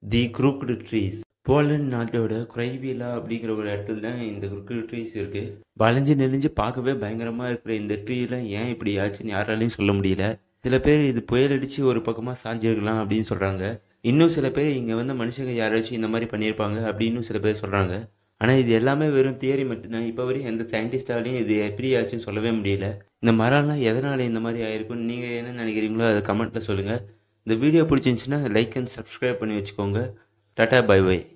தி குரூக்டு trees Poland நாட்டோட குரைவீலா அப்படிங்கிற ஒரு இடத்துல தான் இந்த குரூக்டு ட்ரீஸ் இருக்குது வளைஞ்சு நெளிஞ்சு பார்க்கவே பயங்கரமாக இருக்கிற இந்த ட்ரீலாம் ஏன் இப்படி ஆச்சுன்னு யாராலையும் சொல்ல முடியல சில பேர் இது புயல் அடித்து ஒரு பக்கமாக சாஞ்சிருக்கலாம் அப்படின்னு சொல்கிறாங்க இன்னும் சில பேர் இங்கே வந்து மனுஷங்க யாராச்சும் இந்த மாதிரி பண்ணியிருப்பாங்க அப்படின்னு சில பேர் சொல்கிறாங்க ஆனால் இது எல்லாமே வெறும் தியரி மட்டும்தான் இப்போ வரையும் எந்த சயின்டிஸ்டாலையும் இது எப்படி ஆச்சுன்னு சொல்லவே முடியல இந்த மரம்லாம் எதனால் இந்த மாதிரி ஆயிருக்குன்னு நீங்கள் என்ன நினைக்கிறீங்களோ அதை கமெண்ட்டில் சொல்லுங்கள் இந்த வீடியோ பிடிச்சிருந்துச்சுன்னா லைக் அண்ட் சப்ஸ்கிரைப் பண்ணி வச்சுக்கோங்க டாட்டா பை பை